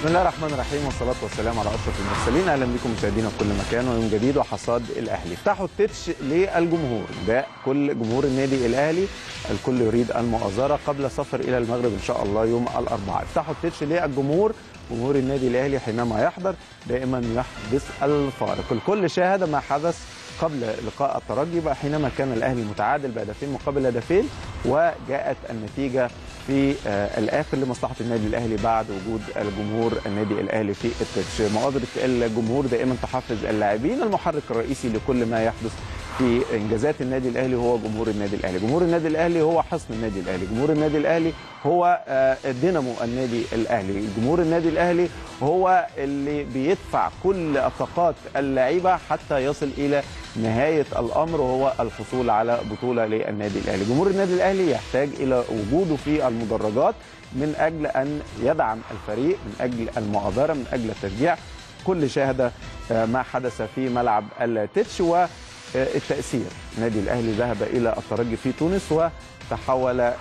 بسم الله الرحمن الرحيم والصلاة والسلام على أشرف المرسلين أهلا بكم مشاهدينا في كل مكان ويوم جديد وحصاد الأهلي افتحوا التتش للجمهور ده كل جمهور النادي الأهلي الكل يريد المؤازرة قبل سفر إلى المغرب إن شاء الله يوم الأربعاء افتحوا التتش للجمهور جمهور النادي الأهلي حينما يحضر دائما يحدث الفارق الكل شاهد ما حدث قبل لقاء الترجي بقى حينما كان الاهلي متعادل بهدفين مقابل هدفين وجاءت النتيجه في آه الاخر لمصلحه النادي الاهلي بعد وجود الجمهور النادي الاهلي في التتش مؤازره الجمهور دائما تحفز اللاعبين المحرك الرئيسي لكل ما يحدث في انجازات النادي الاهلي هو جمهور النادي الاهلي جمهور النادي الاهلي هو حصن النادي الاهلي جمهور النادي الاهلي هو آه دينامو النادي الاهلي جمهور النادي الاهلي هو اللي بيدفع كل طاقات اللعيبه حتى يصل الى نهايه الامر وهو الحصول على بطوله للنادي الاهلي جمهور النادي الاهلي يحتاج الى وجوده في المدرجات من اجل ان يدعم الفريق من اجل المؤازره من اجل التشجيع كل شاهد ما حدث في ملعب التتش والتاثير النادي الاهلي ذهب الى الترجي في تونس وتحول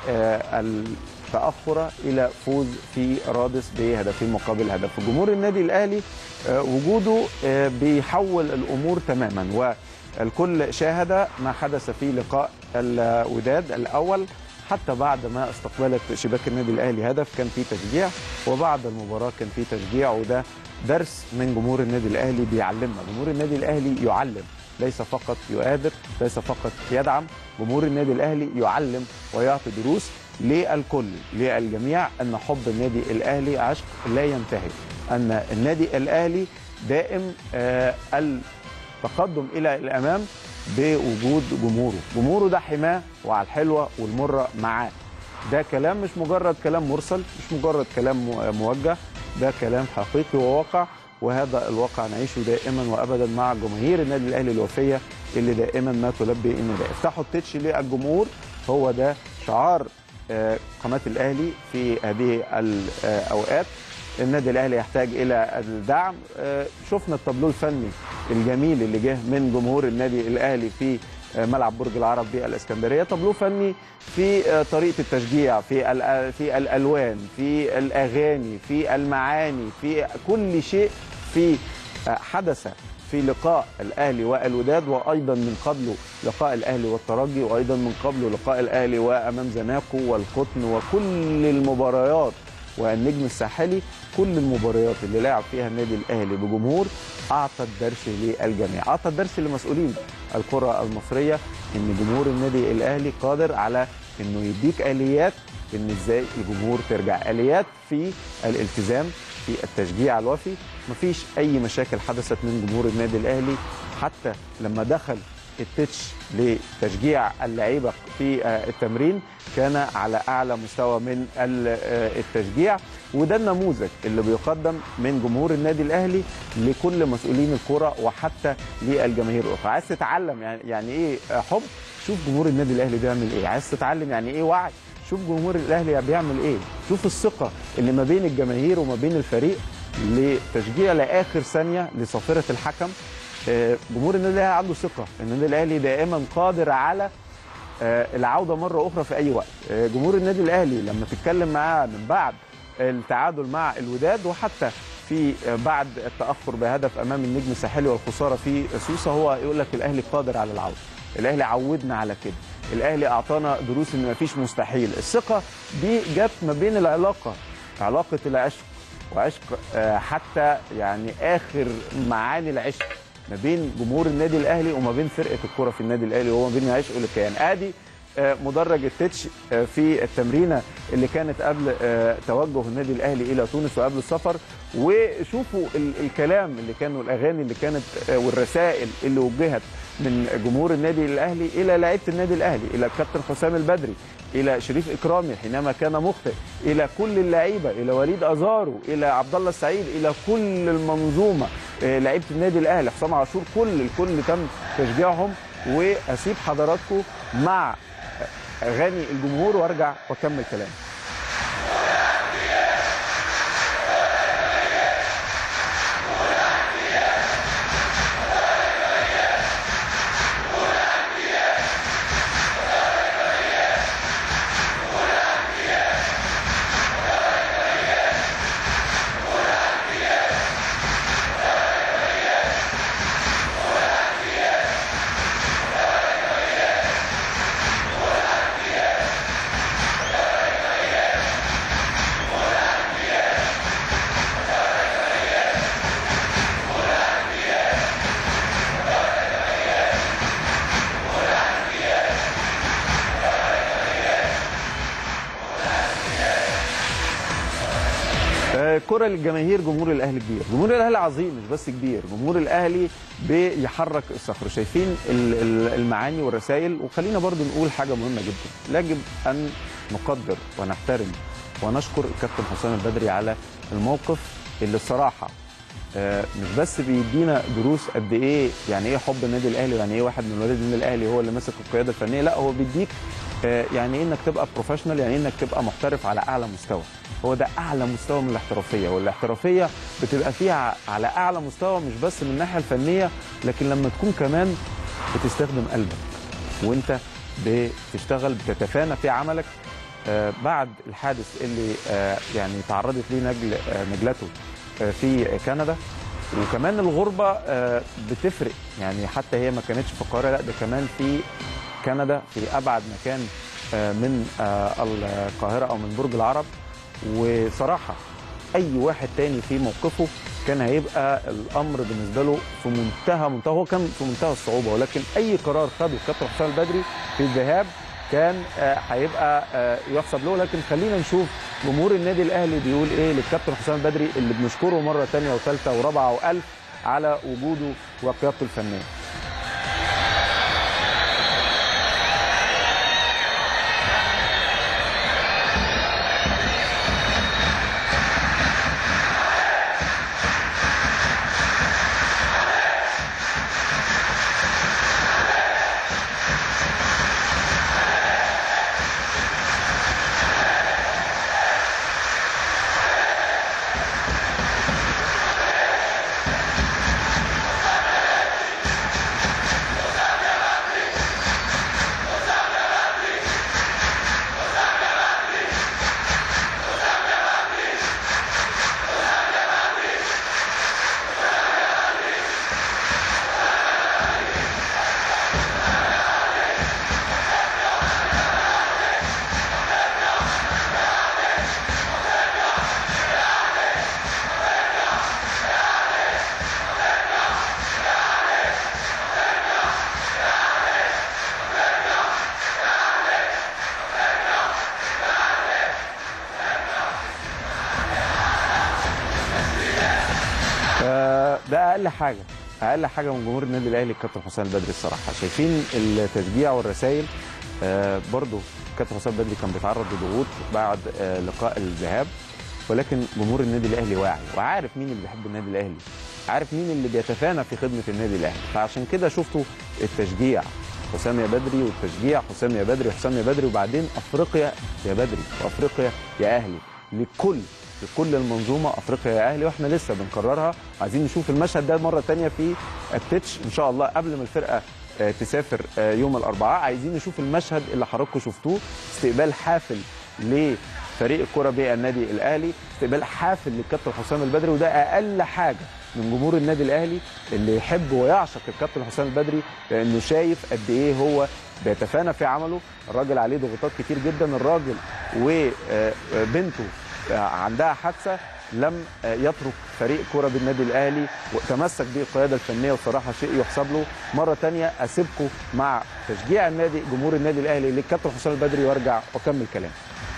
التاخر الى فوز في رادس بهدفين مقابل هدف جمهور النادي الاهلي وجوده بيحول الامور تماما والكل شاهد ما حدث في لقاء الوداد الاول حتى بعد ما استقبلت شباك النادي الاهلي هدف كان في تشجيع وبعد المباراه كان في تشجيع وده درس من جمهور النادي الاهلي بيعلمنا جمهور النادي الاهلي يعلم ليس فقط يؤادر ليس فقط يدعم جمهور النادي الاهلي يعلم ويعطي دروس للكل للجميع ان حب النادي الاهلي عشق لا ينتهي ان النادي الاهلي دائم آه التقدم الى الامام بوجود جمهوره جمهوره ده حماه وعلى الحلوه والمره معاه ده كلام مش مجرد كلام مرسل مش مجرد كلام موجه ده كلام حقيقي وواقع وهذا الواقع نعيشه دائما وابدا مع جماهير النادي الاهلي الوفيه اللي دائما ما تلبي النداء افتحوا التتش للجمهور هو ده شعار قناه الاهلي في هذه الاوقات النادي الاهلي يحتاج الى الدعم شفنا التابلو الفني الجميل اللي جه من جمهور النادي الاهلي في ملعب برج العرب بالاسكندريه تابلو فني في طريقه التشجيع في في الالوان في الاغاني في المعاني في كل شيء في حدث في لقاء الاهلي والوداد وايضا من قبله لقاء الاهلي والترجي وايضا من قبله لقاء الاهلي وامام زناقو والقطن وكل المباريات والنجم الساحلي كل المباريات اللي لعب فيها النادي الاهلي بجمهور اعطى الدرس للجميع اعطى الدرس لمسؤولين الكره المصريه ان جمهور النادي الاهلي قادر على انه يديك اليات ان ازاي الجمهور ترجع اليات في الالتزام في التشجيع الوفي مفيش اي مشاكل حدثت من جمهور النادي الاهلي حتى لما دخل التتش لتشجيع اللعيبه في التمرين كان على اعلى مستوى من التشجيع وده النموذج اللي بيقدم من جمهور النادي الاهلي لكل مسؤولين الكره وحتى للجماهير الاخرى عايز تتعلم يعني يعني ايه حب شوف جمهور النادي الاهلي بيعمل ايه عايز تتعلم يعني ايه وعي شوف جمهور الاهلي بيعمل ايه شوف الثقه اللي ما بين الجماهير وما بين الفريق لتشجيع لاخر ثانيه لصافره الحكم جمهور النادي الاهلي عنده ثقه ان النادي الاهلي دائما قادر على العوده مره اخرى في اي وقت جمهور النادي الاهلي لما تتكلم معاه من بعد التعادل مع الوداد وحتى في بعد التاخر بهدف امام النجم الساحلي والخساره في سوسه هو يقول لك الاهلي قادر على العوده الاهلي عودنا على كده الاهلي اعطانا دروس ان مفيش مستحيل الثقه دي جت ما بين العلاقه علاقه العشق وعشق حتى يعني اخر معاني العشق ما بين جمهور النادي الاهلي وما بين فرقه الكره في النادي الاهلي وهو بين عشق للكيان ادي مدرج التتش في التمرينه اللي كانت قبل توجه النادي الاهلي الى تونس وقبل السفر وشوفوا الكلام اللي كانوا الاغاني اللي كانت والرسائل اللي وجهت من جمهور النادي الاهلي الى لعيبه النادي الاهلي الى الكابتن حسام البدري الى شريف اكرامي حينما كان مخطئ الى كل اللعيبه الى وليد ازارو الى عبد الله السعيد الى كل المنظومه لعيبه النادي الاهلي حسام عاشور كل الكل تم تشجيعهم واسيب حضراتكم مع اغاني الجمهور وارجع واكمل كلامي آه، كرة للجماهير جمهور الاهلي كبير جمهور الاهلي عظيم مش بس كبير جمهور الاهلي بيحرك الصخر شايفين ال- ال- المعاني والرسائل وخلينا برضو نقول حاجه مهمه جدا يجب ان نقدر ونحترم ونشكر الكابتن حسام البدري على الموقف اللي الصراحه آه، مش بس بيدينا دروس قد ايه يعني ايه حب النادي الاهلي ويعني ايه واحد من ولاد النادي الاهلي هو اللي ماسك القياده الفنيه لا هو بيديك آه، يعني ايه انك تبقى بروفيشنال يعني ايه انك تبقى محترف على اعلى مستوى هو ده اعلى مستوى من الاحترافيه والاحترافيه بتبقى فيها على اعلى مستوى مش بس من الناحيه الفنيه لكن لما تكون كمان بتستخدم قلبك وانت بتشتغل بتتفانى في عملك آه، بعد الحادث اللي آه، يعني تعرضت ليه نجل آه، نجلته آه، في كندا وكمان الغربه آه، بتفرق يعني حتى هي ما كانتش في القاهره لا ده كمان في كندا في ابعد مكان آه، من آه، القاهره او من برج العرب وصراحه اي واحد تاني في موقفه كان هيبقى الامر بالنسبه له في منتهى منتهى هو كان في منتهى الصعوبه ولكن اي قرار خده الكابتن حسام البدري في الذهاب كان آه، هيبقى آه، يحسب له لكن خلينا نشوف جمهور النادي الاهلي بيقول ايه للكابتن حسام البدري اللي بنشكره مره ثانيه وثالثه ورابعه والف على وجوده وقيادته الفنيه آه، ده اقل حاجه اقل حاجه من جمهور النادي الاهلي الكابتن حسام البدري الصراحه شايفين التشجيع والرسائل آه، برضو الكابتن حسام البدري كان بيتعرض لضغوط بعد آه، لقاء الذهاب ولكن جمهور النادي الاهلي واعي وعارف مين اللي بيحب النادي الاهلي عارف مين اللي بيتفانى في خدمه النادي الاهلي فعشان كده شفتوا التشجيع حسام يا بدري والتشجيع حسام يا بدري حسام يا بدري وبعدين افريقيا يا بدري وافريقيا يا اهلي لكل لكل المنظومه افريقيا يا اهلي واحنا لسه بنكررها عايزين نشوف المشهد ده مره تانية في التتش ان شاء الله قبل ما الفرقه آه، تسافر آه، يوم الاربعاء عايزين نشوف المشهد اللي حضراتكم شفتوه استقبال حافل لفريق الكره بالنادي الاهلي استقبال حافل للكابتن حسام البدري وده اقل حاجه من جمهور النادي الاهلي اللي يحب ويعشق الكابتن حسام البدري لانه شايف قد ايه هو بيتفانى في عمله الراجل عليه ضغوطات كتير جدا الراجل وبنته عندها حادثه لم يترك فريق كرة بالنادي الاهلي وتمسك بالقياده الفنيه وصراحه شيء يحسب له مره تانية اسيبكم مع تشجيع النادي جمهور النادي الاهلي للكابتن حسام البدري وارجع واكمل كلامي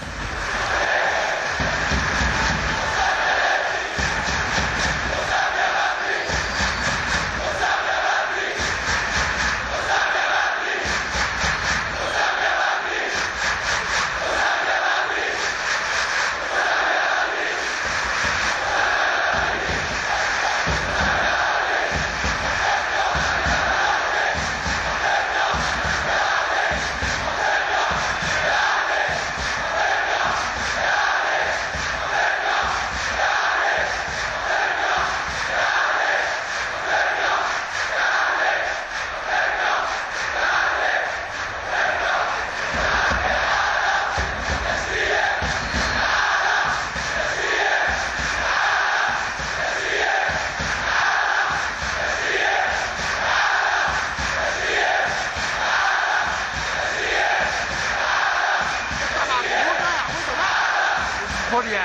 كوريا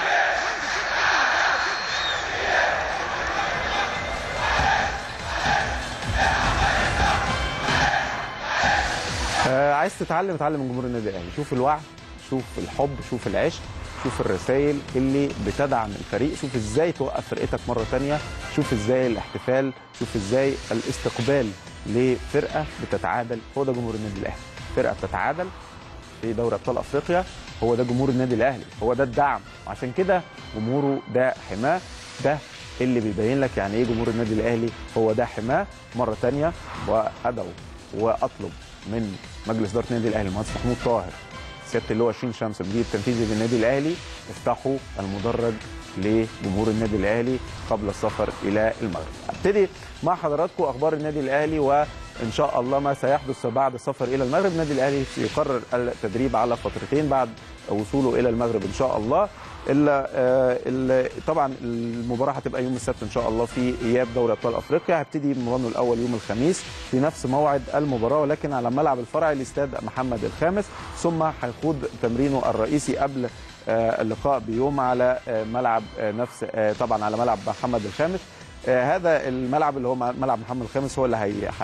آه عايز تتعلم اتعلم من جمهور النادي الاهلي شوف الوعي شوف الحب شوف العشق شوف الرسائل اللي بتدعم الفريق شوف ازاي توقف فرقتك مره تانية شوف ازاي الاحتفال شوف ازاي الاستقبال لفرقه بتتعادل هو ده جمهور النادي الاهلي فرقه بتتعادل في دوري ابطال افريقيا هو ده جمهور النادي الاهلي هو ده الدعم وعشان كده جمهوره ده حماه ده اللي بيبين لك يعني ايه جمهور النادي الاهلي هو ده حماه مره تانية وادعو واطلب من مجلس اداره النادي الاهلي المهندس محمود طاهر سياده اللواء 20 شمس المدير التنفيذي للنادي الاهلي افتحوا المدرج لجمهور النادي الاهلي قبل السفر الى المغرب. ابتدي مع حضراتكم اخبار النادي الاهلي وان شاء الله ما سيحدث بعد السفر الى المغرب، النادي الاهلي يقرر التدريب على فترتين بعد وصوله الى المغرب ان شاء الله. الا ال طبعا المباراه هتبقى يوم السبت ان شاء الله في اياب دوري ابطال افريقيا هيبتدي مرانه الاول يوم الخميس في نفس موعد المباراه ولكن على الملعب الفرعي لاستاد محمد الخامس ثم هيخوض تمرينه الرئيسي قبل اللقاء بيوم على ملعب نفس طبعا على ملعب محمد الخامس هذا الملعب اللي هو ملعب محمد الخامس هو اللي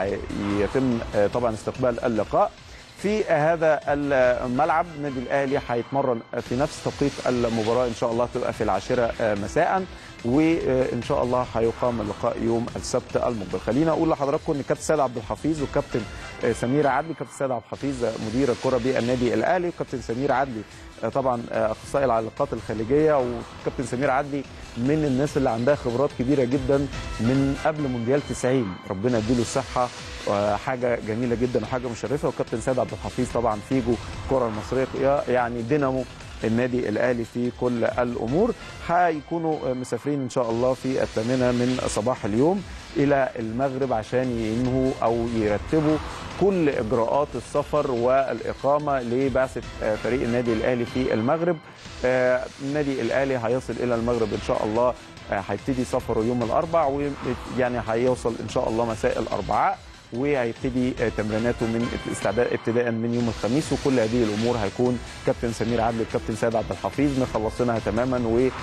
هيتم طبعا استقبال اللقاء في هذا الملعب النادي الاهلي هيتمرن في نفس توقيت المباراه ان شاء الله تبقى في العاشره مساء وان شاء الله هيقام اللقاء يوم السبت المقبل خلينا اقول لحضراتكم ان كابتن سيد عبد الحفيظ والكابتن سمير عدلي كابتن سيد عبد الحفيظ مدير الكره بالنادي الاهلي وكابتن سمير عدلي طبعا اخصائي العلاقات الخليجيه وكابتن سمير عدلي من الناس اللي عندها خبرات كبيره جدا من قبل مونديال 90 ربنا يديله الصحه حاجه جميله جدا وحاجه مشرفه وكابتن سيد عبد الحفيظ طبعا فيجو الكره المصريه يعني دينامو النادي الاهلي في كل الامور هيكونوا مسافرين ان شاء الله في الثامنه من صباح اليوم الى المغرب عشان ينهوا او يرتبوا كل اجراءات السفر والاقامه لبعثه فريق النادي الاهلي في المغرب النادي الاهلي هيصل الى المغرب ان شاء الله هيبتدي سفره يوم الاربع ويعني هيوصل ان شاء الله مساء الاربعاء وهيبتدي تمريناته من الاستعداد ابتداء من يوم الخميس وكل هذه الامور هيكون كابتن سمير عدلي والكابتن سيد عبد الحفيظ مخلصينها تماما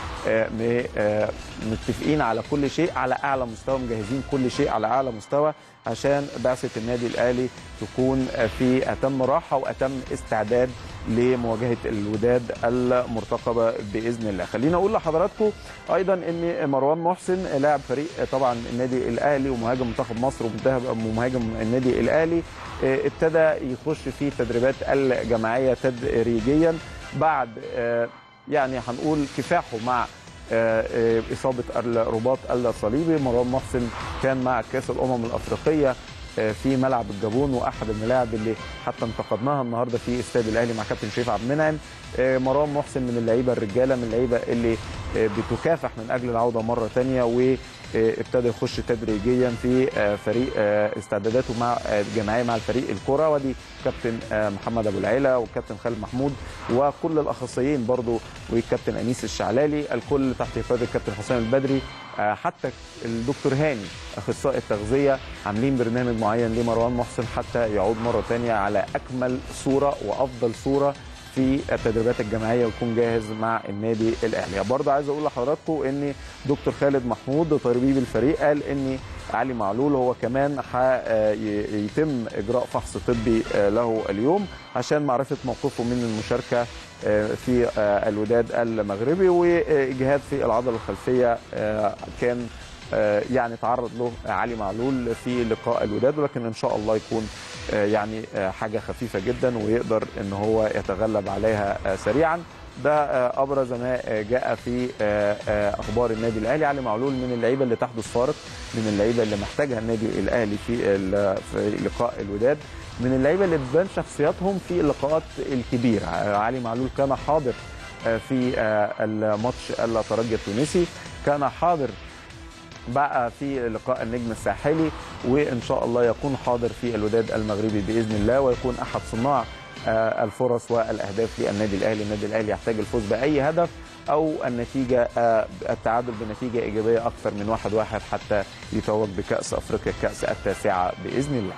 ومتفقين على كل شيء على اعلى مستوى مجهزين كل شيء على اعلى مستوى عشان بعثه النادي الاهلي تكون في اتم راحه واتم استعداد لمواجهه الوداد المرتقبه باذن الله. خلينا اقول لحضراتكم ايضا ان مروان محسن لاعب فريق طبعا النادي الاهلي ومهاجم منتخب مصر ومهاجم النادي الاهلي ابتدى يخش في تدريبات الجماعيه تدريجيا بعد يعني هنقول كفاحه مع اصابه الرباط الصليبي مروان محسن كان مع كاس الامم الافريقيه في ملعب الجابون واحد الملاعب اللي حتى انتقدناها النهارده في استاد الاهلي مع كابتن شريف عبد المنعم مروان محسن من اللعيبه الرجاله من اللعيبه اللي بتكافح من اجل العوده مره ثانيه وابتدى يخش تدريجيا في فريق استعداداته مع الجماعيه مع الفريق الكره ودي كابتن محمد ابو العيله والكابتن خالد محمود وكل الاخصائيين برضو والكابتن انيس الشعلالي الكل تحت قياده الكابتن حسام البدري حتى الدكتور هاني اخصائي التغذيه عاملين برنامج معين لمروان محسن حتى يعود مره ثانيه على اكمل صوره وافضل صوره في التدريبات الجماعيه ويكون جاهز مع النادي الاهلي برضه عايز اقول لحضراتكم ان دكتور خالد محمود طبيب الفريق قال ان علي معلول هو كمان يتم اجراء فحص طبي له اليوم عشان معرفه موقفه من المشاركه في الوداد المغربي واجهاد في العضله الخلفيه كان يعني تعرض له علي معلول في لقاء الوداد ولكن ان شاء الله يكون يعني حاجه خفيفه جدا ويقدر ان هو يتغلب عليها سريعا ده ابرز ما جاء في اخبار النادي الاهلي علي معلول من اللعيبه اللي تحدث فارق من اللعيبه اللي محتاجها النادي الاهلي في في لقاء الوداد من اللعيبه اللي بتبان شخصياتهم في اللقاءات الكبيره علي معلول كان حاضر في الماتش الترجي التونسي كان حاضر بقى في لقاء النجم الساحلي وان شاء الله يكون حاضر في الوداد المغربي باذن الله ويكون احد صناع الفرص والاهداف للنادي الاهلي، النادي الاهلي يحتاج الفوز باي هدف او النتيجه التعادل بنتيجه ايجابيه اكثر من واحد واحد حتى يتوج بكاس افريقيا الكاس التاسعه باذن الله.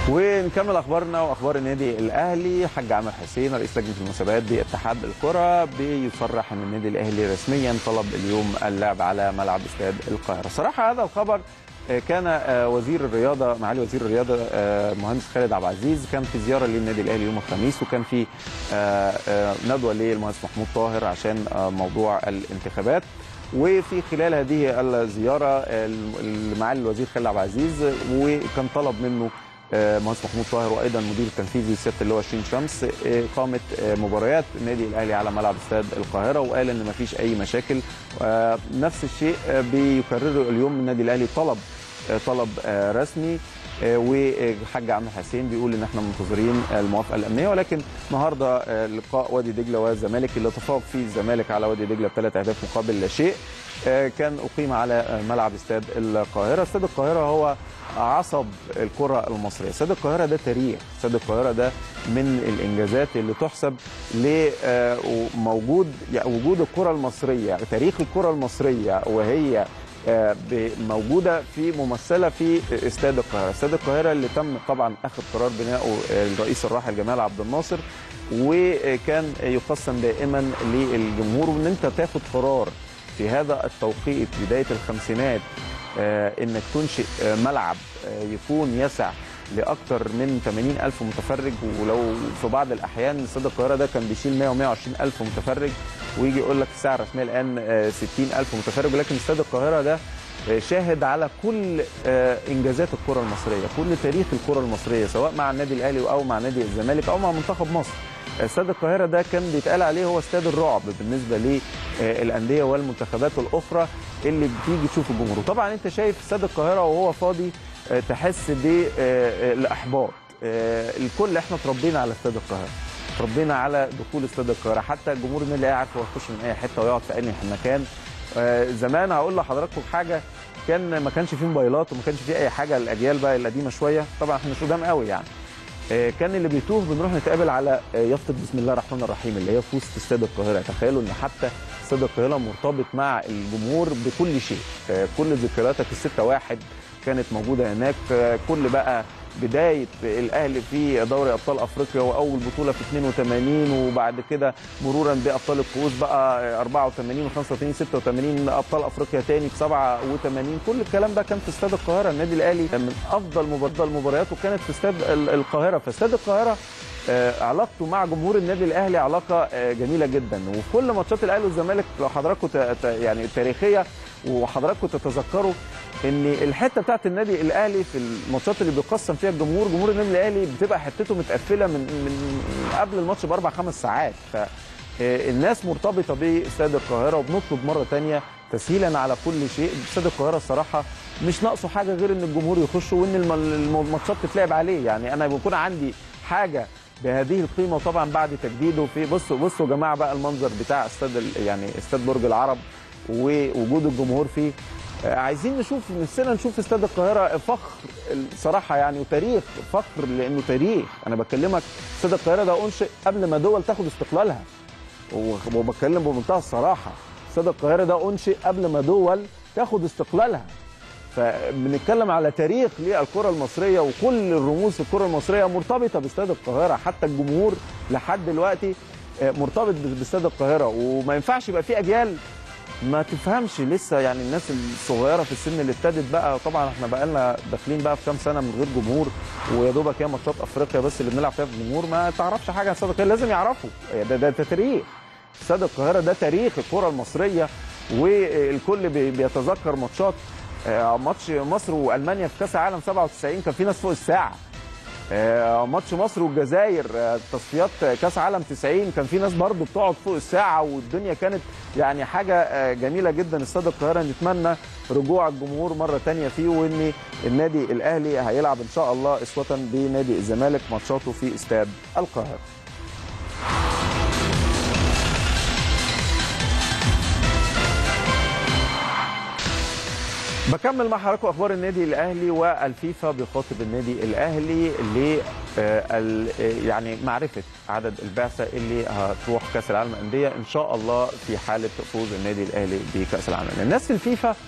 ونكمل اخبارنا واخبار النادي الاهلي حاج عامر حسين رئيس لجنه المسابقات باتحاد الكره بيصرح ان النادي الاهلي رسميا طلب اليوم اللعب على ملعب استاد القاهره صراحه هذا الخبر كان وزير الرياضه معالي وزير الرياضه مهندس خالد عبد العزيز كان في زياره للنادي الاهلي يوم الخميس وكان في ندوه للمهندس محمود طاهر عشان موضوع الانتخابات وفي خلال هذه الزياره معالي الوزير خالد عبد العزيز وكان طلب منه مهندس محمود طاهر وايضا المدير التنفيذي سياده اللواء شين شمس اقامه مباريات النادي الاهلي على ملعب استاد القاهره وقال ان مفيش اي مشاكل نفس الشيء بيكرره اليوم النادي الاهلي طلب طلب رسمي وحاج عم حسين بيقول ان احنا منتظرين الموافقه الامنيه ولكن النهارده لقاء وادي دجله والزمالك اللي تفوق فيه الزمالك على وادي دجله بثلاث اهداف مقابل لا شيء كان اقيم على ملعب استاد القاهره استاد القاهره هو عصب الكره المصريه استاد القاهره ده تاريخ استاد القاهره ده من الانجازات اللي تحسب لموجود وجود الكره المصريه تاريخ الكره المصريه وهي موجوده في ممثله في استاد القاهره، استاد القاهره اللي تم طبعا اخذ قرار بنائه الرئيس الراحل جمال عبد الناصر وكان يقسم دائما للجمهور وان انت تاخد قرار في هذا التوقيت بدايه الخمسينات انك تنشئ ملعب يكون يسع لاكثر من 80 الف متفرج ولو في بعض الاحيان استاد القاهره ده كان بيشيل 100 و120 الف متفرج ويجي يقول لك الساعه الرسميه الان 60 الف متفرج ولكن استاد القاهره ده شاهد على كل انجازات الكره المصريه كل تاريخ الكره المصريه سواء مع النادي الاهلي او مع نادي الزمالك او مع منتخب مصر استاد القاهره ده كان بيتقال عليه هو استاد الرعب بالنسبه للانديه والمنتخبات الاخرى اللي بتيجي تشوف الجمهور وطبعا انت شايف استاد القاهره وهو فاضي تحس بالاحباط الكل احنا اتربينا على استاد القاهره اتربينا على دخول استاد القاهره حتى الجمهور النادي الاهلي عارف هو يخش من اي حته ويقعد في اي مكان زمان هقول لحضراتكم حاجه كان ما كانش فيه موبايلات وما كانش فيه اي حاجه الاجيال بقى القديمه شويه طبعا احنا مش قدام قوي يعني كان اللي بيتوه بنروح نتقابل على يافطه بسم الله الرحمن الرحيم اللي هي في وسط استاد القاهره تخيلوا ان حتى استاد القاهره مرتبط مع الجمهور بكل شيء كل ذكرياتك الستة واحد كانت موجوده هناك كل بقى بدايه الاهلي في دوري ابطال افريقيا واول بطوله في 82 وبعد كده مرورا بابطال الكؤوس بقى 84 و85 86 ابطال افريقيا تاني في 87 كل الكلام ده كان في استاد القاهره النادي الاهلي من افضل افضل مبارياته كانت في استاد القاهره فاستاد القاهره علاقته مع جمهور النادي الاهلي علاقه جميله جدا وفي كل ماتشات الاهلي والزمالك لو حضراتكم يعني التاريخيه وحضراتكم تتذكروا ان الحته بتاعت النادي الاهلي في الماتشات اللي بيقسم فيها الجمهور جمهور النادي الاهلي بتبقى حتته متقفله من من قبل الماتش باربع خمس ساعات فالناس مرتبطه باستاد القاهره وبنطلب مره ثانيه تسهيلا على كل شيء استاد القاهره الصراحه مش ناقصه حاجه غير ان الجمهور يخش وان الماتشات تتلعب عليه يعني انا بيكون عندي حاجه بهذه القيمه وطبعا بعد تجديده في بصوا بصوا يا جماعه بقى المنظر بتاع استاد يعني استاد برج العرب ووجود الجمهور فيه عايزين نشوف نفسنا نشوف استاد القاهره فخر صراحه يعني وتاريخ فخر لانه تاريخ انا بكلمك استاد القاهره ده انشئ قبل ما دول تاخد استقلالها وبتكلم بمنتهى الصراحه استاد القاهره ده انشئ قبل ما دول تاخد استقلالها فبنتكلم على تاريخ للكره المصريه وكل الرموز في الكره المصريه مرتبطه باستاد القاهره حتى الجمهور لحد دلوقتي مرتبط باستاد القاهره وما ينفعش يبقى في اجيال ما تفهمش لسه يعني الناس الصغيره في السن اللي ابتدت بقى طبعا احنا بقى لنا داخلين بقى في كام سنه من غير جمهور ويا دوبك هي ماتشات افريقيا بس اللي بنلعب فيها بالجمهور ما تعرفش حاجه عن استاد القاهره لازم يعرفوا ده, ده, ده تاريخ استاد القاهره ده تاريخ الكره المصريه والكل بيتذكر ماتشات ماتش مصر والمانيا في كاس العالم 97 كان في ناس فوق الساعه ماتش مصر والجزائر تصفيات كاس عالم 90 كان في ناس برضو بتقعد فوق الساعه والدنيا كانت يعني حاجه جميله جدا استاد القاهره نتمنى رجوع الجمهور مره ثانيه فيه وان النادي الاهلي هيلعب ان شاء الله اسوه بنادي الزمالك ماتشاته في استاد القاهره بكمل مع حضراتكم اخبار النادي الاهلي والفيفا بيخاطب النادي الاهلي ل يعني معرفه عدد البعثه اللي هتروح كاس العالم للانديه ان شاء الله في حاله فوز النادي الاهلي بكاس العالم الناس في الفيفا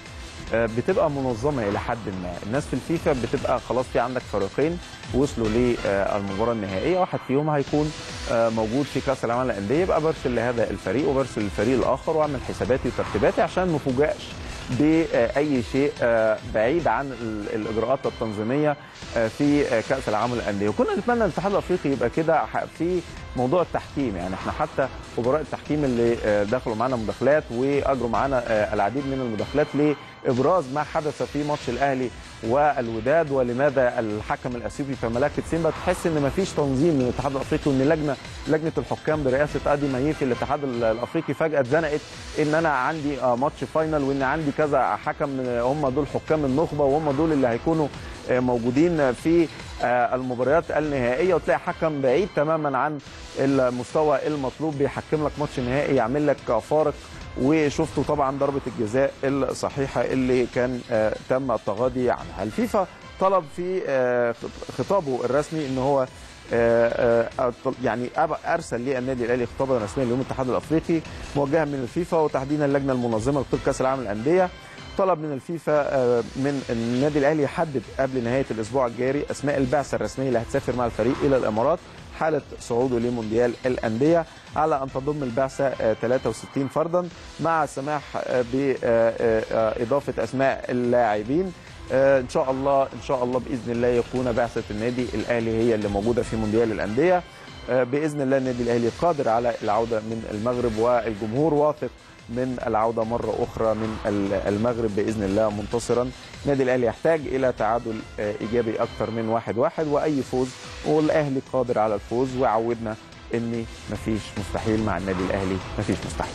آه، بتبقى منظمه الى حد ما الناس في الفيفا بتبقى خلاص في عندك فريقين وصلوا للمباراه النهائيه واحد فيهم هيكون آه، موجود في كاس العالم للانديه يبقى برسل لهذا الفريق وبرسل للفريق الاخر واعمل حساباتي وترتيباتي عشان ما فوجئش باي شيء آه، بعيد عن ال- الاجراءات التنظيميه آه، في آه، كاس العالم للانديه وكنا نتمنى الاتحاد الافريقي يبقى كده ح- في موضوع التحكيم يعني احنا حتى خبراء التحكيم اللي آه، دخلوا معانا مداخلات واجروا معانا آه، العديد من المداخلات لابراز ما حدث في ماتش الاهلي والوداد ولماذا الحكم الاثيوبي في ملاكه سيمبا تحس ان مفيش تنظيم من الاتحاد الافريقي وان لجنه لجنه الحكام برئاسه ادي مايفي الاتحاد ال- الافريقي فجاه اتزنقت ان انا عندي آه، ماتش فاينل وان عندي كذا حكم آه، هم دول حكام النخبه وهم دول اللي هيكونوا آه، موجودين في آه، المباريات النهائيه وتلاقي حكم بعيد تماما عن المستوى المطلوب بيحكم لك ماتش نهائي يعمل لك فارق وشفتوا طبعا ضربه الجزاء الصحيحه اللي كان آه، تم التغاضي عنها الفيفا طلب في آه، خطابه الرسمي ان هو آه، آه، يعني أب- ارسل للنادي الاهلي خطابا رسميا ليوم الاتحاد الافريقي موجها من الفيفا وتحديدا اللجنه المنظمه لبطوله كاس العالم للانديه طلب من الفيفا آه، من النادي الاهلي يحدد قبل نهايه الاسبوع الجاري اسماء البعثه الرسميه اللي هتسافر مع الفريق الى الامارات حاله صعوده لمونديال الانديه على ان تضم البعثه آه، 63 فردا مع السماح باضافه اسماء اللاعبين آه، ان شاء الله ان شاء الله باذن الله يكون بعثه النادي الاهلي هي اللي موجوده في مونديال الانديه آه، باذن الله النادي الاهلي قادر على العوده من المغرب والجمهور واثق من العوده مره اخرى من ال- المغرب باذن الله منتصرا النادي الاهلي يحتاج الى تعادل آه، ايجابي اكثر من واحد واحد واي فوز والاهلي قادر على الفوز وعودنا ان مفيش مستحيل مع النادي الاهلي مفيش مستحيل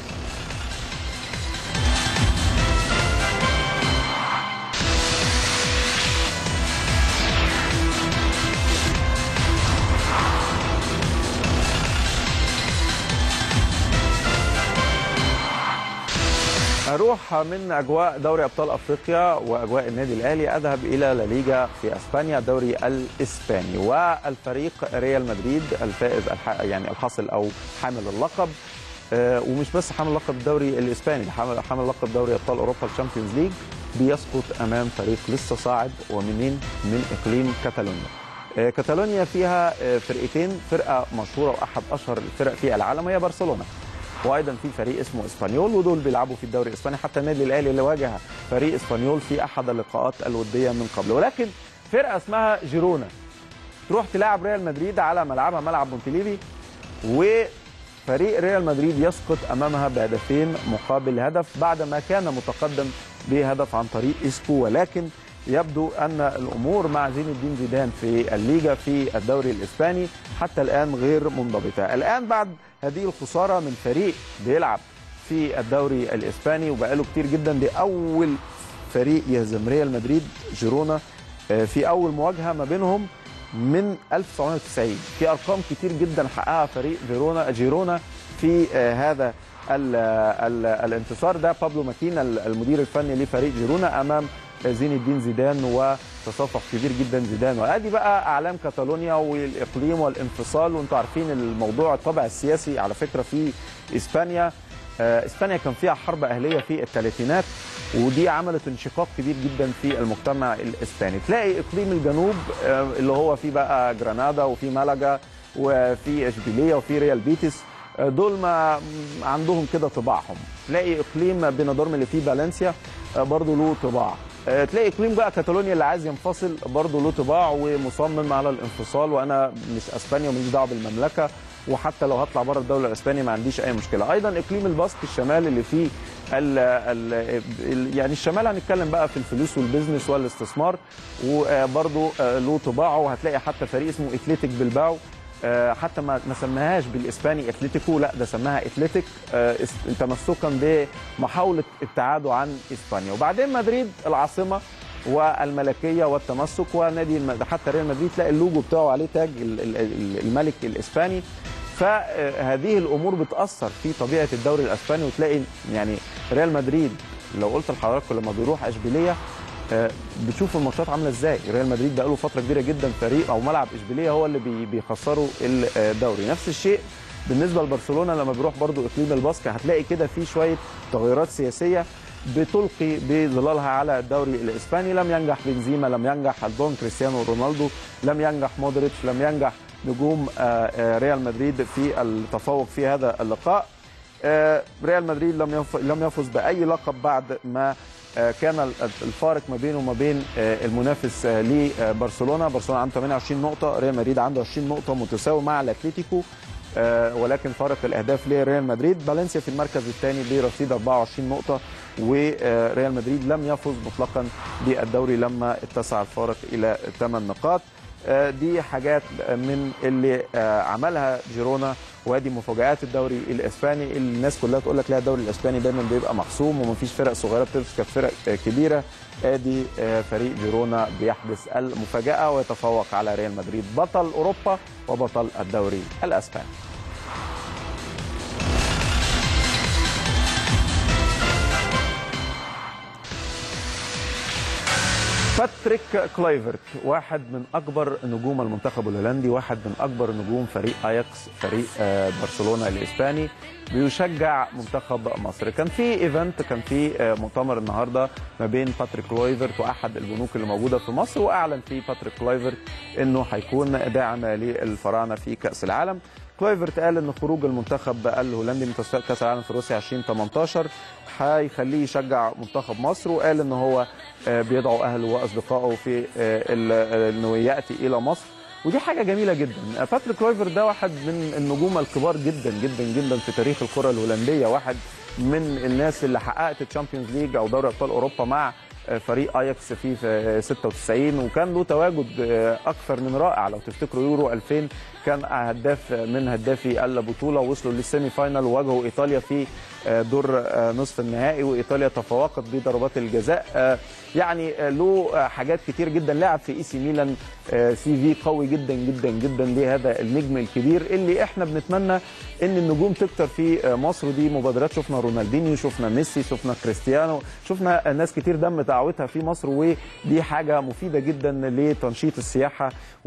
اروح من اجواء دوري ابطال افريقيا واجواء النادي الاهلي اذهب الى لا ليجا في اسبانيا الدوري الاسباني والفريق ريال مدريد الفائز الح... يعني الحاصل او حامل اللقب آه، ومش بس حامل لقب الدوري الاسباني ده حامل حامل لقب دوري ابطال اوروبا الشامبيونز ليج بيسقط امام فريق لسه صاعد ومنين من اقليم كاتالونيا آه، كاتالونيا فيها آه، فرقتين فرقه مشهوره واحد اشهر الفرق في العالم هي برشلونه وايضا في فريق اسمه اسبانيول ودول بيلعبوا في الدوري الاسباني حتى النادي الاهلي اللي واجه فريق اسبانيول في احد اللقاءات الوديه من قبل ولكن فرقه اسمها جيرونا تروح تلاعب ريال مدريد على ملعبها ملعب مونتليفي وفريق ريال مدريد يسقط امامها بهدفين مقابل هدف بعد ما كان متقدم بهدف عن طريق اسكو ولكن يبدو ان الامور مع زين الدين زيدان في الليجا في الدوري الاسباني حتى الان غير منضبطه الان بعد هذه الخساره من فريق بيلعب في الدوري الاسباني وبقاله كتير جدا دي اول فريق يهزم ريال مدريد جيرونا آه، في اول مواجهه ما بينهم من 1990 في ارقام كتير جدا حققها فريق فيرونا جيرونا في آه، هذا ال ال الانتصار ده بابلو ماكينا المدير الفني لفريق جيرونا امام زين الدين زيدان وتصفق كبير جدا زيدان وادي بقى اعلام كاتالونيا والاقليم والانفصال وانتم عارفين الموضوع الطابع السياسي على فكره في اسبانيا آه، اسبانيا كان فيها حرب اهليه في الثلاثينات ودي عملت انشقاق كبير جدا في المجتمع الاسباني تلاقي اقليم الجنوب آه، اللي هو فيه بقى جرانادا وفي مالاجا وفي اشبيليه وفي ريال بيتس آه، دول ما عندهم كده طباعهم تلاقي اقليم بينادورم اللي فيه فالنسيا آه، برضه له طباع آه، تلاقي اقليم بقى كاتالونيا اللي عايز ينفصل برضه له طباع ومصمم على الانفصال وانا مش اسبانيا وماليش دعوه بالمملكه وحتى لو هطلع بره الدوله الاسبانيه ما عنديش اي مشكله ايضا اقليم الباسك الشمال اللي فيه ال ال ال يعني الشمال هنتكلم بقى في الفلوس والبزنس والاستثمار وبرضه له طباعه وهتلاقي حتى فريق اسمه اتلتيك بلباو آه، حتى ما ما سماهاش بالاسباني اتلتيكو لا ده سماها اتلتيك آه، اس- تمسكا بمحاوله ابتعاده عن اسبانيا وبعدين مدريد العاصمه والملكيه والتمسك ونادي الم- حتى ريال مدريد تلاقي اللوجو بتاعه عليه تاج ال- ال- ال- الملك الاسباني فهذه الامور بتاثر في طبيعه الدوري الاسباني وتلاقي يعني ريال مدريد لو قلت لحضراتكم لما بيروح اشبيليه آه، بتشوف الماتشات عامله ازاي ريال مدريد بقاله فتره كبيره جدا فريق او ملعب اشبيليه هو اللي بي- بيخسروا الدوري نفس الشيء بالنسبه لبرشلونه لما بيروح برضو اقليم الباسك هتلاقي كده في شويه تغيرات سياسيه بتلقي بظلالها على الدوري الاسباني لم ينجح بنزيما لم ينجح الدون كريستيانو رونالدو لم ينجح مودريتش لم ينجح نجوم ريال مدريد في التفوق في هذا اللقاء ريال مدريد لم لم يفز باي لقب بعد ما كان الفارق ما بينه وما بين المنافس لبرشلونه برشلونه عنده 28 نقطه ريال مدريد عنده 20 نقطه متساوي مع الاتليتيكو ولكن فارق الاهداف لريال مدريد فالنسيا في المركز الثاني برصيد 24 نقطه وريال مدريد لم يفز مطلقا بالدوري لما اتسع الفارق الى 8 نقاط دي حاجات من اللي عملها جيرونا وادي مفاجات الدوري الاسباني اللي الناس كلها تقول لك لا الدوري الاسباني دايما بيبقى محسوم ومفيش فرق صغيره بترسك فرق كبيره ادي فريق جيرونا بيحدث المفاجاه ويتفوق على ريال مدريد بطل اوروبا وبطل الدوري الاسباني باتريك كلايفرت واحد من اكبر نجوم المنتخب الهولندي واحد من اكبر نجوم فريق اياكس فريق برشلونه الاسباني بيشجع منتخب مصر كان في ايفنت كان في مؤتمر النهارده ما بين باتريك كلايفرت واحد البنوك اللي موجوده في مصر واعلن فيه باتريك كلايفرت انه هيكون داعم للفراعنه في كاس العالم كلايفرت قال ان خروج المنتخب الهولندي من تصفيات كاس العالم في روسيا 2018 هيخليه يشجع منتخب مصر وقال ان هو بيدعو اهله واصدقائه في انه ياتي الى مصر ودي حاجه جميله جدا باتريك كلايفرت ده واحد من النجوم الكبار جدا جدا جدا في تاريخ الكره الهولنديه واحد من الناس اللي حققت الشامبيونز ليج او دوري ابطال اوروبا مع فريق اياكس في 96 وكان له تواجد اكثر من رائع لو تفتكروا يورو 2000 كان هداف من هدافي البطوله ووصلوا للسيمي فاينال وواجهوا ايطاليا في دور نصف النهائي وايطاليا تفوقت بضربات الجزاء يعني له حاجات كتير جدا لعب في اي سي ميلان سي في قوي جدا جدا جدا لهذا النجم الكبير اللي احنا بنتمنى ان النجوم تكتر في مصر ودي مبادرات شفنا رونالدينيو شفنا ميسي شفنا كريستيانو شفنا ناس كتير دم دعوتها في مصر ودي حاجه مفيده جدا لتنشيط السياحه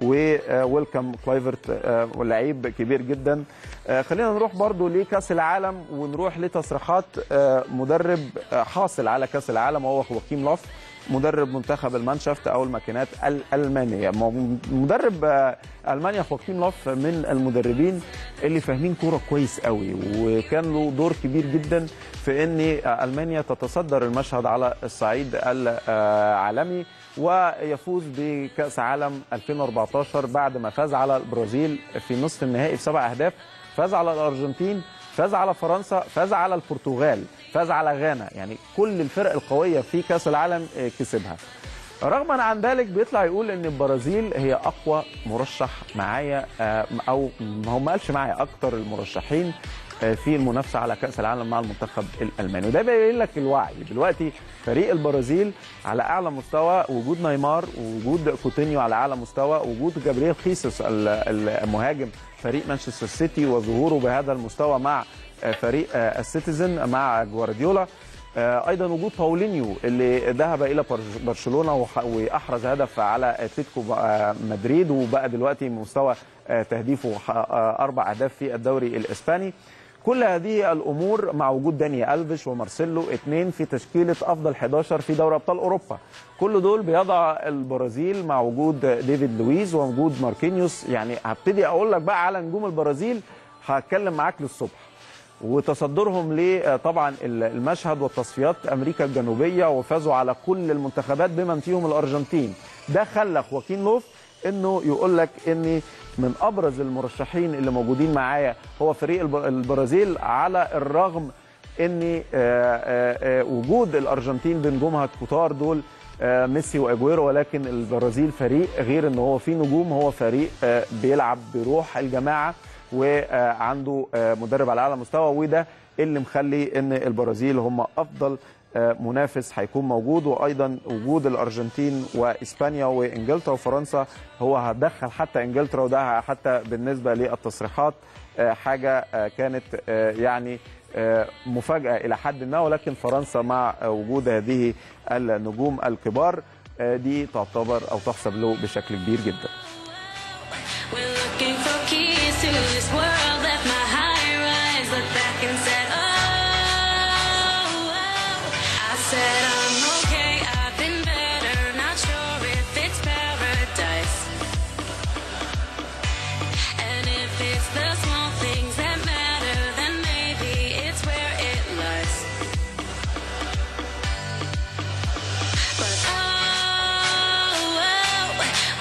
وويلكم كلايفرت لعيب كبير جدا خلينا نروح برضو لكاس العالم ونروح لتصريحات مدرب حاصل على كاس العالم وهو خواكيم لوف مدرب منتخب المانشافت او الماكينات الالمانيه مدرب المانيا خواكيم لوف من المدربين اللي فاهمين كوره كويس قوي وكان له دور كبير جدا في ان المانيا تتصدر المشهد على الصعيد العالمي ويفوز بكاس عالم 2014 بعد ما فاز على البرازيل في نصف النهائي بسبع اهداف فاز على الارجنتين فاز على فرنسا فاز على البرتغال فاز على غانا يعني كل الفرق القويه في كاس العالم كسبها رغما عن ذلك بيطلع يقول ان البرازيل هي اقوى مرشح معايا او هو ما قالش معايا اكتر المرشحين في المنافسه على كاس العالم مع المنتخب الالماني وده بيبين لك الوعي دلوقتي فريق البرازيل على اعلى مستوى وجود نيمار وجود كوتينيو على اعلى مستوى وجود جابرييل خيسوس المهاجم فريق مانشستر سيتي وظهوره بهذا المستوى مع فريق السيتيزن مع جوارديولا ايضا وجود باولينيو اللي ذهب الى برشلونه واحرز هدف على اتلتيكو مدريد وبقى دلوقتي مستوى تهديفه اربع اهداف في الدوري الاسباني كل هذه الامور مع وجود داني الفيش ومارسيلو اثنين في تشكيله افضل 11 في دوري ابطال اوروبا كل دول بيضع البرازيل مع وجود ديفيد لويز ووجود ماركينيوس يعني هبتدي اقول لك بقى على نجوم البرازيل هتكلم معاك للصبح وتصدرهم لطبعا المشهد والتصفيات امريكا الجنوبيه وفازوا على كل المنتخبات بمن فيهم الارجنتين ده خلى خواكين لوف انه يقول لك ان من ابرز المرشحين اللي موجودين معايا هو فريق البرازيل على الرغم ان وجود الارجنتين بنجومها الكتار دول ميسي واجويرو ولكن البرازيل فريق غير ان هو فيه نجوم هو فريق بيلعب بروح الجماعه وعنده مدرب على اعلى مستوى وده اللي مخلي ان البرازيل هم افضل منافس هيكون موجود وايضا وجود الارجنتين واسبانيا وانجلترا وفرنسا هو هدخل حتى انجلترا وده حتى بالنسبه للتصريحات حاجه كانت يعني مفاجاه الى حد ما ولكن فرنسا مع وجود هذه النجوم الكبار دي تعتبر او تحسب له بشكل كبير جدا. to this world left my high rise look back and said oh, oh I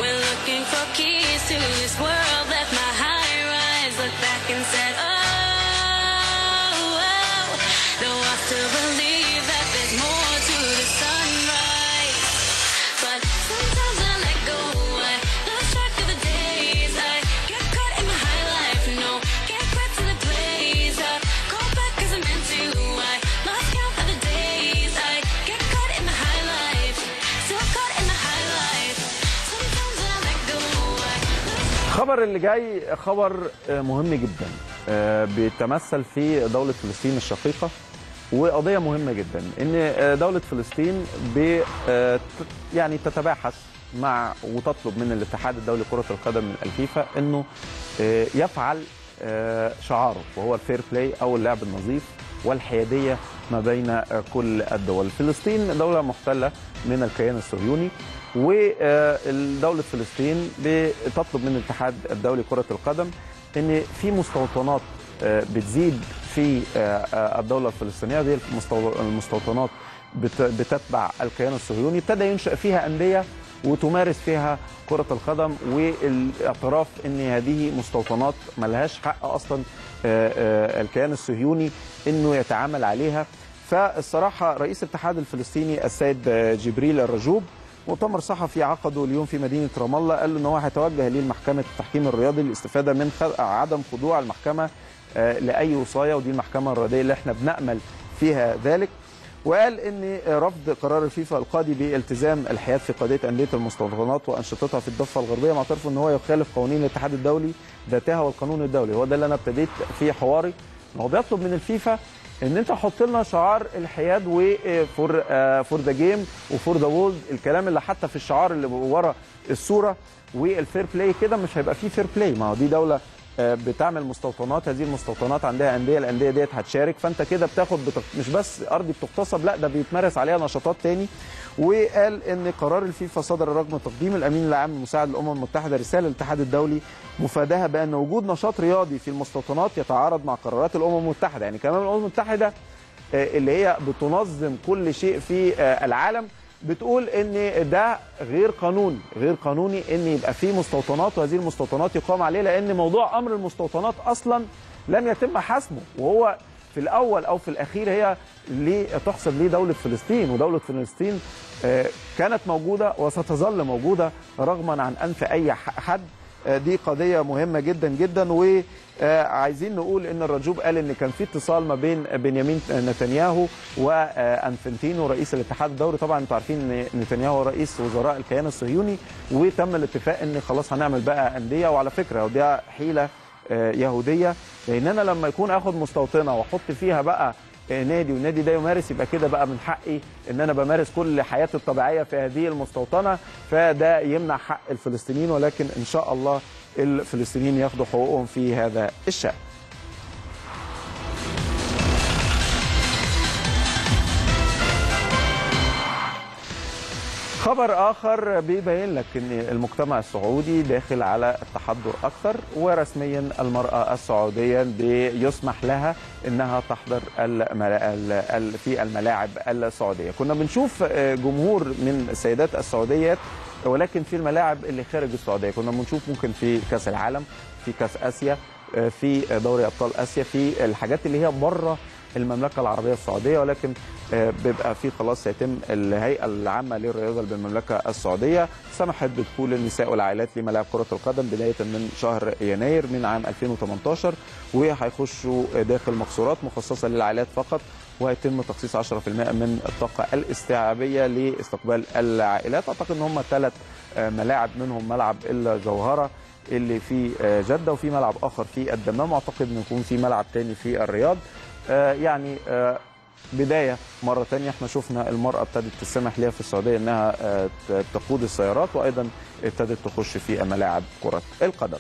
We're looking for keys to this world. Left my high rise, look back and said, oh, oh. Though I still believe that there's more to the sunrise. But sometimes I let go. I lose track of the days. I get caught in my high life. No, can't quit till it plays out. Call back 'cause I'm meant to. I lost count of the days. I get caught in the high life. Still caught in the high life. Sometimes I let go. I lose الخبر اللي جاي خبر آه، مهم جدا آه، بيتمثل في دولة فلسطين الشقيقة وقضية مهمة جدا ان آه، دولة فلسطين ب آه، ت- يعني تتباحث مع وتطلب من الاتحاد الدولي لكرة القدم من الفيفا انه آه، يفعل آه، شعاره وهو الفير بلاي او اللعب النظيف والحيادية ما بين آه، كل الدول فلسطين دولة محتلة من الكيان الصهيوني ودولة فلسطين بتطلب من الاتحاد الدولي لكرة القدم ان في مستوطنات آه، بتزيد في آه، آه، الدولة الفلسطينية دي المستو- المستوطنات بت- بتتبع الكيان الصهيوني ابتدى ينشأ فيها أندية وتمارس فيها كرة القدم والاعتراف ان هذه مستوطنات ملهاش حق اصلا آه، آه، الكيان الصهيوني انه يتعامل عليها فالصراحة رئيس الاتحاد الفلسطيني السيد آه، جبريل الرجوب مؤتمر صحفي عقده اليوم في مدينة رام الله قال ان هو هيتوجه لمحكمة التحكيم الرياضي للاستفادة من خ- عدم خضوع المحكمة آه، لأي وصاية ودي المحكمة الرياضية اللي احنا بنأمل فيها ذلك وقال ان رفض قرار الفيفا القاضي بالتزام الحياد في قضيه انديه المستوطنات وانشطتها في الضفه الغربيه معترف ان هو يخالف قوانين الاتحاد الدولي ذاتها والقانون الدولي هو ده اللي انا ابتديت في حواري إن هو بيطلب من الفيفا ان انت حط لنا شعار الحياد وفور فور ذا جيم وفور ذا وولد الكلام اللي حتى في الشعار اللي ورا الصوره والفير بلاي كده مش هيبقى فيه فير بلاي ما هو دي دوله آه، بتعمل مستوطنات هذه المستوطنات عندها انديه الانديه ديت هتشارك فانت كده بتاخد بتق... مش بس ارضي بتغتصب لا ده بيتمارس عليها نشاطات تاني وقال ان قرار الفيفا صدر رغم تقديم الامين العام مساعد الامم المتحده رساله للاتحاد الدولي مفادها بان وجود نشاط رياضي في المستوطنات يتعارض مع قرارات الامم المتحده يعني كمان الامم المتحده آه، اللي هي بتنظم كل شيء في آه، العالم بتقول ان ده غير قانوني غير قانوني ان يبقى في مستوطنات وهذه المستوطنات يقام عليه لان موضوع امر المستوطنات اصلا لم يتم حسمه وهو في الاول او في الاخير هي ليه تحسب ليه دوله فلسطين ودوله فلسطين آه، كانت موجوده وستظل موجوده رغما عن انف اي ح- حد آه، دي قضيه مهمه جدا جدا وعايزين نقول ان الرجوب قال ان كان في اتصال ما بين بنيامين نتنياهو وانفنتينو رئيس الاتحاد الدولي طبعا انتوا عارفين ان نتنياهو رئيس وزراء الكيان الصهيوني وتم الاتفاق ان خلاص هنعمل بقى انديه وعلى فكره ودي حيله آه، يهوديه لان انا لما يكون اخد مستوطنه واحط فيها بقى آه، نادي والنادي ده يمارس يبقى كده بقى من حقي ان انا بمارس كل حياتي الطبيعيه في هذه المستوطنه فده يمنع حق الفلسطينيين ولكن ان شاء الله الفلسطينيين ياخدوا حقوقهم في هذا الشان خبر اخر بيبين لك ان المجتمع السعودي داخل على التحضر اكثر ورسميا المراه السعوديه بيسمح لها انها تحضر الملا... ال- ال- في الملاعب السعوديه كنا بنشوف آه، جمهور من السيدات السعوديات ولكن في الملاعب اللي خارج السعوديه كنا بنشوف ممكن في كاس العالم في كاس اسيا آه، في دوري ابطال اسيا في الحاجات اللي هي بره المملكه العربيه السعوديه ولكن آه، بيبقى في خلاص يتم الهيئه العامه للرياضه بالمملكه السعوديه سمحت بدخول النساء والعائلات لملاعب كره القدم بدايه من شهر يناير من عام 2018 وهيخشوا داخل مقصورات مخصصه للعائلات فقط وهيتم تخصيص 10% من الطاقه الاستيعابيه لاستقبال العائلات اعتقد ان هم ثلاث ملاعب منهم ملعب الجوهره اللي في آه، جده وفي ملعب اخر في الدمام واعتقد ان يكون في ملعب تاني في الرياض آه، يعني آه، بدايه مره تانية احنا شفنا المراه ابتدت تسمح ليها في السعوديه انها آه، ت- تقود السيارات وايضا ابتدت تخش في ملاعب كره القدم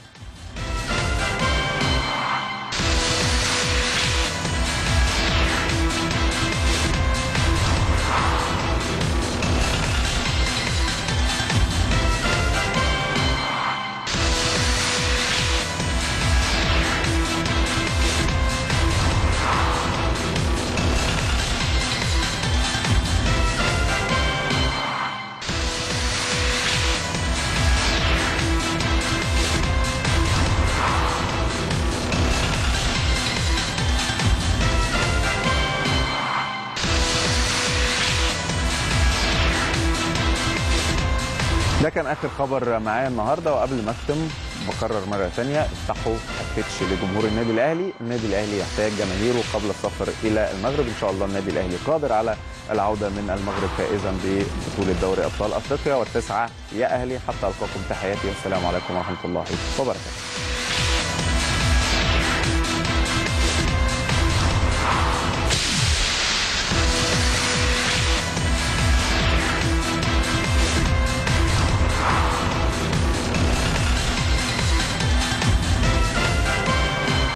ده كان اخر خبر معايا النهارده وقبل ما اختم بكرر مره ثانيه افتحوا التتش لجمهور النادي الاهلي، النادي الاهلي يحتاج جماهيره قبل السفر الى المغرب ان شاء الله النادي الاهلي قادر على العوده من المغرب فائزا ببطوله دوري ابطال افريقيا والتسعه يا اهلي حتى القاكم تحياتي والسلام عليكم ورحمه الله وبركاته.